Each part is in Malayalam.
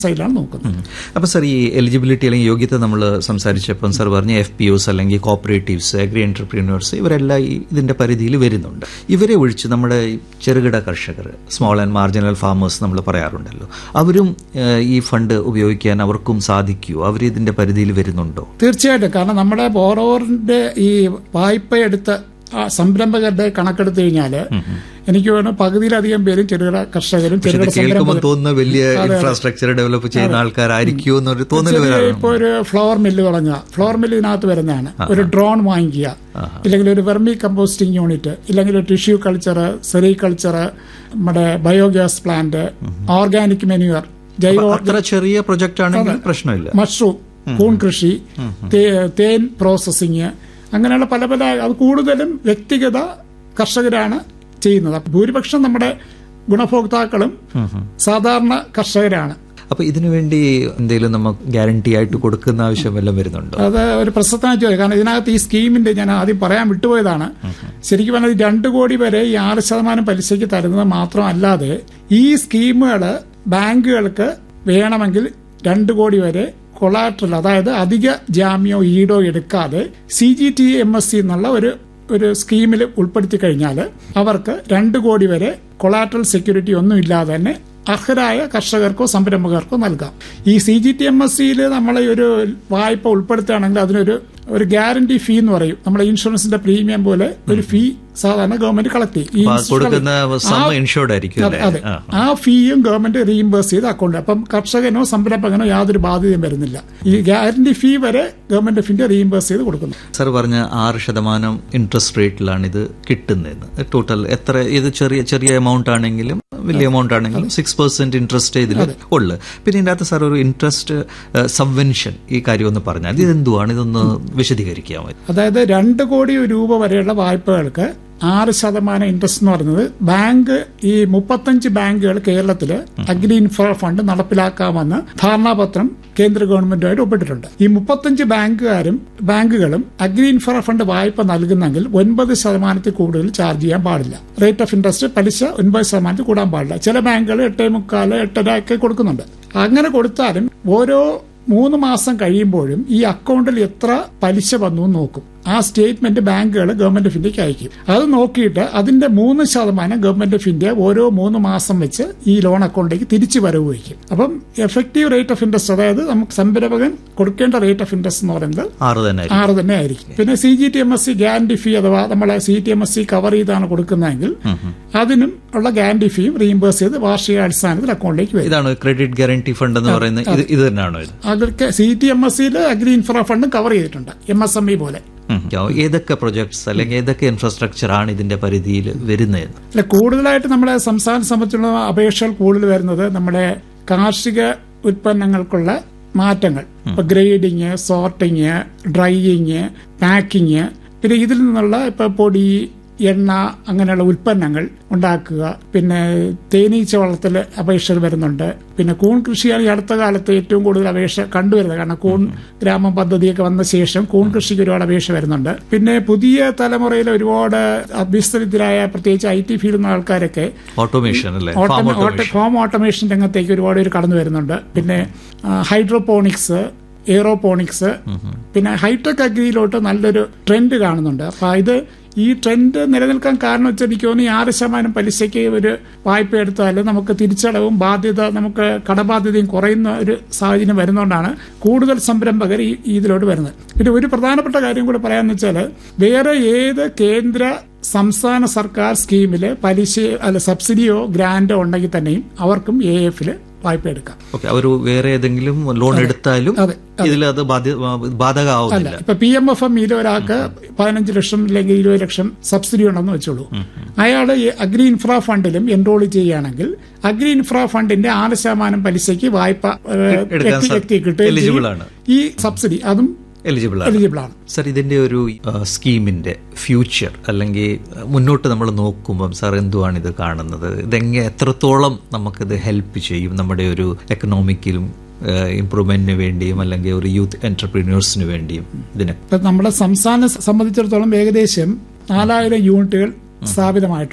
സൈഡിലാണ് നോക്കുന്നത് അപ്പോൾ സർ ഈ എലിജിബിലിറ്റി അല്ലെങ്കിൽ യോഗ്യത നമ്മൾ സംസാരിച്ചപ്പം സർ പറഞ്ഞ എഫ് പി ഒസ് അല്ലെങ്കിൽ കോപ്പറേറ്റീവ്സ് അഗ്രി എന്റർപ്രീനേഴ്സ് ഇവരെല്ലാം ഈ ഇതിന്റെ പരിധിയിൽ വരുന്നുണ്ട് ഇവരെ ഒഴിച്ച് നമ്മുടെ ഈ ചെറുകിട കർഷകർ സ്മോൾ ആൻഡ് മാർജിനൽ ഫാമേഴ്സ് നമ്മൾ പറയാറുണ്ടല്ലോ അവരും ഏഹ്, ഈ ഫണ്ട് ഉപയോഗിക്കാൻ അവർക്കും സാധിക്കുമോ അവർ ഇതിന്റെ പരിധിയിൽ വരുന്നുണ്ടോ തീർച്ചയായിട്ടും കാരണം നമ്മുടെ ബോറോവറിന്റെ ഈ വായ്പ എടുത്ത ആ സംരംഭകരുടെ കണക്കെടുത്തു കഴിഞ്ഞാൽ എനിക്ക് വേണം പകുതിയിലധികം പേരും ചെറുകിട കർഷകരും ഇത് ചെറുകിട കേൾക്കുമ്പോൾ സംരംഭകരും തോന്നുന്ന വലിയ ഇൻഫ്രാസ്ട്രക്ചർ ഡെവലപ്പ് ചെയ്യുന്ന ആൾക്കാരായിരിക്കുമോ എന്നൊരു തോന്നൽ ചെറിയ വരാറുണ്ട് ഇപ്പൊ ഒരു ഫ്ലവർ മില്ല് തുടങ്ങുക ഫ്ലവർ മില്ല് ഇതിനകത്ത് വരുന്നതാണ് ഒരു ഡ്രോൺ വാങ്ങിക്കുക ഇല്ലെങ്കിൽ ഒരു വെർമി കമ്പോസ്റ്റിംഗ് യൂണിറ്റ് ഇല്ലെങ്കിൽ ഒരു ടിഷ്യൂ കൾച്ചർ സെറികൾച്ചർ നമ്മുടെ ബയോഗ്യാസ് പ്ലാന്റ് ഓർഗാനിക് മെനുവർ ജൈവ അത്ര ചെറിയ പ്രൊജക്റ്റ് ആണെങ്കിൽ പ്രശ്നമില്ല മഷ്റൂം കൂൺ കൃഷി തേ- തേൻ പ്രോസസ്സിങ് അങ്ങനെയുള്ള പല പല അത് കൂടുതലും വ്യക്തിഗത കർഷകരാണ് ചെയ്യുന്നത് അപ്പൊ ഭൂരിപക്ഷം നമ്മുടെ ഗുണഭോക്താക്കളും സാധാരണ കർഷകരാണ് അപ്പൊ ഇതിനു വേണ്ടി എന്തെങ്കിലും നമുക്ക് ഗ്യാരണ്ടി ആയിട്ട് കൊടുക്കുന്ന ആവശ്യം വല്ലതും വരുന്നുണ്ടോ അത് ഒരു പ്രസക്തമായ ചോദ്യം കാരണം ഇതിനകത്ത് ഈ സ്കീമിന്റെ ഞാൻ ആദ്യം പറയാൻ വിട്ടുപോയതാണ് ശരിക്കും പറഞ്ഞാൽ ഈ രണ്ട് കോടി വരെ ഈ ആറ് ശതമാനം പലിശയ്ക്ക് തരുന്നത് മാത്രമല്ലാതെ ഈ സ്കീമുകൾ ബാങ്കുകൾക്ക് വേണമെങ്കിൽ രണ്ട് കോടി വരെ കൊളാട്രൽ അതായത് അധിക ജാമ്യോ ഈടോ എടുക്കാതെ C G T M S C എന്നുള്ള ഒരു ഒരു സ്കീമിൽ ഉൾപ്പെടുത്തി കഴിഞ്ഞാൽ അവർക്ക് രണ്ട് കോടി വരെ കൊളാട്രൽ സെക്യൂരിറ്റി ഒന്നും ഇല്ലാതെ തന്നെ അർഹരായ കർഷകർക്കോ സംരംഭകർക്കോ നൽകാം ഈ C G T M S സിയിൽ നമ്മൾ ഒരു വായ്പ ഉൾപ്പെടുത്തുകയാണെങ്കിൽ അതിനൊരു ഒരു ഗ്യാരണ്ടി ഫീ എന്ന് പറയും നമ്മുടെ ഇൻഷുറൻസിന്റെ പ്രീമിയം പോലെ ഒരു ഫീ സാധാരണ ഗവൺമെന്റ് കളക്ട് ചെയ്യും ഈ അപ്പൊ ആ കൊടുക്കുന്ന സം ആ- ഇൻഷുർഡ് ആയിരിക്കും അതെ, അല്ലേ അതെ ആ. ആ ഫീയും ഗവൺമെന്റ് റീഇംബേഴ്സ് ചെയ്ത് അക്കൗണ്ട് അപ്പം കർഷകനോ സംരംഭകനോ യാതൊരു ബാധ്യതയും വരുന്നില്ല ഈ ഗ്യാരണ്ടി ഫീ വരെ ഗവൺമെന്റ് ഫിന്റെ റീഇംബേഴ്സ് ചെയ്ത് കൊടുക്കുന്നു സർ പറഞ്ഞ ആറ് ശതമാനം ഇൻട്രസ്റ്റ് റേറ്റിലാണ് ഇത് കിട്ടുന്നത് ടോട്ടൽ എത്ര ഇത് ചെറിയ ചെറിയ എമൗണ്ട് ആണെങ്കിലും വലിയ എമൗണ്ട് ആണെങ്കിലും സിക്സ് പെർസെന്റ് ഇൻട്രസ്റ്റ് ഇതിൽ ഉള്ളു പിന്നെ ഇതിന്റെ അകത്ത് സാർ ഒരു ഇൻട്രസ്റ്റ് സബ്വെൻഷൻ ഈ കാര്യം ഒന്ന് പറഞ്ഞാൽ ഇത് എന്തുവാണ് ഇതൊന്ന് വിശദീകരിക്കാമോ അതായത് രണ്ട് കോടി രൂപ വരെയുള്ള വായ്പകൾക്ക് ആറ് ശതമാനം ഇൻട്രസ്റ്റ് എന്ന് പറയുന്നത് ബാങ്ക് ഈ മുപ്പത്തഞ്ച് ബാങ്കുകൾ കേരളത്തിൽ അഗ്രി ഇൻഫ്ര ഫണ്ട് നടപ്പിലാക്കാമെന്ന് ധാരണാപത്രം കേന്ദ്ര ഗവൺമെന്റുമായിട്ട് ഒപ്പിട്ടിട്ടുണ്ട് ഈ മുപ്പത്തഞ്ച് ബാങ്കുകാരും ബാങ്കുകളും അഗ്രി ഇൻഫ്ര ഫണ്ട് വായ്പ നൽകുന്നെങ്കിൽ ഒൻപത് ശതമാനത്തിൽ കൂടുതൽ ചാർജ് ചെയ്യാൻ പാടില്ല റേറ്റ് ഓഫ് ഇൻട്രസ്റ്റ് പലിശ ഒൻപത് ശതമാനത്തിൽ കൂടാൻ പാടില്ല ചില ബാങ്കുകൾ എട്ടേ മുക്കാല് എട്ടര ഒക്കെ കൊടുക്കുന്നുണ്ട് അങ്ങനെ കൊടുത്താലും ഓരോ മൂന്ന് മാസം കഴിയുമ്പോഴും ഈ അക്കൗണ്ടിൽ എത്ര പലിശ വന്നു എന്ന് നോക്കും ആ സ്റ്റേറ്റ്മെന്റ് ബാങ്കുകൾ ഗവൺമെന്റ് ഓഫ് ഇന്ത്യക്ക് അയക്കും അത് നോക്കിയിട്ട് അതിന്റെ മൂന്ന് ശതമാനം ഗവൺമെന്റ് ഓഫ് ഇന്ത്യ ഓരോ മൂന്ന് മാസം വെച്ച് ഈ ലോൺ അക്കൗണ്ടിലേക്ക് തിരിച്ചു വരവ് വയ്ക്കും അപ്പം എഫക്റ്റീവ് റേറ്റ് ഓഫ് ഇൻട്രസ്റ്റ് അതായത് നമുക്ക് സംരംഭകൻ കൊടുക്കേണ്ട റേറ്റ് ഓഫ് ഇൻട്രസ്റ്റ് എന്ന് പറയുന്നത് ആറ് തന്നെ ആയിരിക്കും ആറ് തന്നെ ആയിരിക്കും പിന്നെ C G T M S C guarantee fee അഥവാ നമ്മളെ C T M S C cover ചെയ്താണ് കൊടുക്കുന്നതെങ്കിൽ അതിനും ഉള്ള ഗ്യാരണ്ടി ഫീയും റീഇംബേഴ്സ് ചെയ്ത് വാർഷിക അടിസ്ഥാനത്തിൽ അക്കൗണ്ടിലേക്ക് വരും ഇതാണ് ക്രെഡിറ്റ് ഗ്യാരണ്ടി ഫണ്ട് എന്ന് പറയുന്നത് ഇത് ഇത് തന്നെയാണോ ഇത് അതൊക്കെ സി ടി എം എസ് സിയിൽ അഗ്രി ഇൻഫ്ര ഫണ്ട് കവർ ചെയ്തിട്ടുണ്ട് എം എസ് എം ഇ പോലെ ഉം. ഏതൊക്കെ പ്രൊജക്ട്സ് അല്ലെങ്കിൽ ഏതൊക്കെ ഇൻഫ്രാസ്ട്രക്ചർ ആണ് ഇതിന്റെ പരിധിയിൽ വരുന്നത് അല്ല കൂടുതലായിട്ട് നമ്മുടെ സംസ്ഥാന സംബന്ധിച്ചുള്ള അപേക്ഷകൾ കൂടുതൽ വരുന്നത് നമ്മുടെ കാർഷിക ഉൽപ്പന്നങ്ങൾക്കുള്ള മാറ്റങ്ങൾ ഇപ്പൊ ഗ്രേഡിങ് സോർട്ടിങ് ഡ്രൈയിങ് പാക്കിങ് പിന്നെ ഇതിൽ നിന്നുള്ള ഇപ്പൊ പൊടി എണ്ണ അങ്ങനെയുള്ള ഉൽപ്പന്നങ്ങൾ ഉണ്ടാക്കുക പിന്നെ തേനീച്ച വളർത്തൽ അപേക്ഷകൾ വരുന്നുണ്ട് പിന്നെ കൂൺ കൃഷിയാണ് ഈ അടുത്ത കാലത്ത് ഏറ്റവും കൂടുതൽ അപേക്ഷ കണ്ടുവരുന്നത് കാരണം കൂൺ ഗ്രാമ പദ്ധതിയൊക്കെ വന്ന ശേഷം കൂൺ കൃഷിക്ക് ഒരുപാട് അപേക്ഷ വരുന്നുണ്ട് പിന്നെ പുതിയ തലമുറയിൽ ഒരുപാട് അഭ്യസ്തരിതരായ പ്രത്യേകിച്ച് ഐ ടി ഫീൽഡിൽ ആൾക്കാരൊക്കെ ഓട്ടോമേഷൻ അല്ലേ ഫാം ഓട്ടോമ- ഓട്ടോ- ഓട്ടോമേഷൻ ഹോം ഓട്ടോമേഷൻ രംഗത്തേക്ക് ഒരുപാട് പേര് കടന്നു വരുന്നുണ്ട് പിന്നെ ഹൈഡ്രോപോണിക്സ് എയറോപോണിക്സ് പിന്നെ ഹൈടെക് അഗ്രിയിലോട്ട് നല്ലൊരു ട്രെൻഡ് കാണുന്നുണ്ട് അപ്പൊ ഇത് ഈ ട്രെൻഡ് നിലനിൽക്കാൻ കാരണം വെച്ചാൽ എനിക്ക് തോന്നുന്നു ഈ ആറ് ശതമാനം പലിശയ്ക്ക് ഒരു വായ്പ എടുത്താൽ നമുക്ക് തിരിച്ചടവും ബാധ്യത നമുക്ക് കടബാധ്യതയും കുറയുന്ന ഒരു സാഹചര്യം വരുന്നതുകൊണ്ടാണ് കൂടുതൽ സംരംഭകർ ഈ ഈ ഇതിലോട്ട് വരുന്നത് പിന്നെ ഒരു പ്രധാനപ്പെട്ട കാര്യം കൂടെ പറയാന്ന് വെച്ചാൽ വേറെ ഏത് കേന്ദ്ര സംസ്ഥാന സർക്കാർ സ്കീമിൽ പലിശ അല്ല സബ്സിഡിയോ ഗ്രാന്റോ ഉണ്ടെങ്കിൽ തന്നെയും അവർക്കും എ എഫിൽ വായ്പ എടുക്കാം ഓക്കെ അവർ വേറെ ഏതെങ്കിലും ലോൺ എടുത്താലും അതെ, ഇതിൽ അത് ബാധ്യ- അല്ല ബാധകമാവുന്നില്ല ഇപ്പൊ പി എം എഫ് എം ഇയിൽ ഒരാൾക്ക് പതിനഞ്ച് ലക്ഷം അല്ലെങ്കിൽ ഇരുപത് ലക്ഷം സബ്സിഡി ഉണ്ടെന്ന് വെച്ചോളൂ അയാൾ അഗ്രി ഇൻഫ്രാ ഫണ്ടിലും എൻറോൾ ചെയ്യുകയാണെങ്കിൽ അഗ്രി ഇൻഫ്രാ ഫണ്ടിന്റെ ആറ് ശതമാനം പലിശയ്ക്ക് വായ്പ ഏഹ്, എടുക്കാൻ വ്യക്തി സാ- വ്യക്തി കിട്ടുകയും eligible ചെയ്യും. ആണ്. ഈ സബ്സിഡി അതും എലിജിബിൾ ആണ് എലിജിബിൾ ആണ് സർ ഇതിന്റെ ഒരു ആ, സ്കീമിന്റെ ഫ്യൂച്ചർ അല്ലെങ്കിൽ ആ, മുന്നോട്ട് നമ്മൾ നോക്കുമ്പം സാർ എന്തുവാണ് ഇത് കാണുന്നത് ഇതെങ്ങനെ എത്രത്തോളം നമുക്കിത് ഹെൽപ്പ് ചെയ്യും നമ്മുടെ ഒരു എക്കണോമിക്കിലും ഇംപ്രൂവ്മെന്റിന് വേണ്ടിയും അല്ലെങ്കിൽ ഒരു യൂത്ത് എന്റർപ്രീനിയേഴ്സിന് വേണ്ടിയും ഇതിനെ ഇപ്പൊ നമ്മുടെ സംസ്ഥാനം സംബന്ധിച്ചിടത്തോളം ഏകദേശം നാലായിരം യൂണിറ്റുകൾ സ്ഥാപിതമായിട്ടുണ്ട്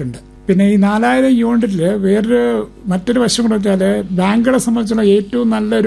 പിന്നെ ഈ നാലായിരം യൂണിറ്റിൽ വേറൊരു മറ്റൊരു വശം കൂടെ വെച്ചാൽ ബാങ്കുകളെ സംബന്ധിച്ചുള്ള ഏറ്റവും നല്ലൊരു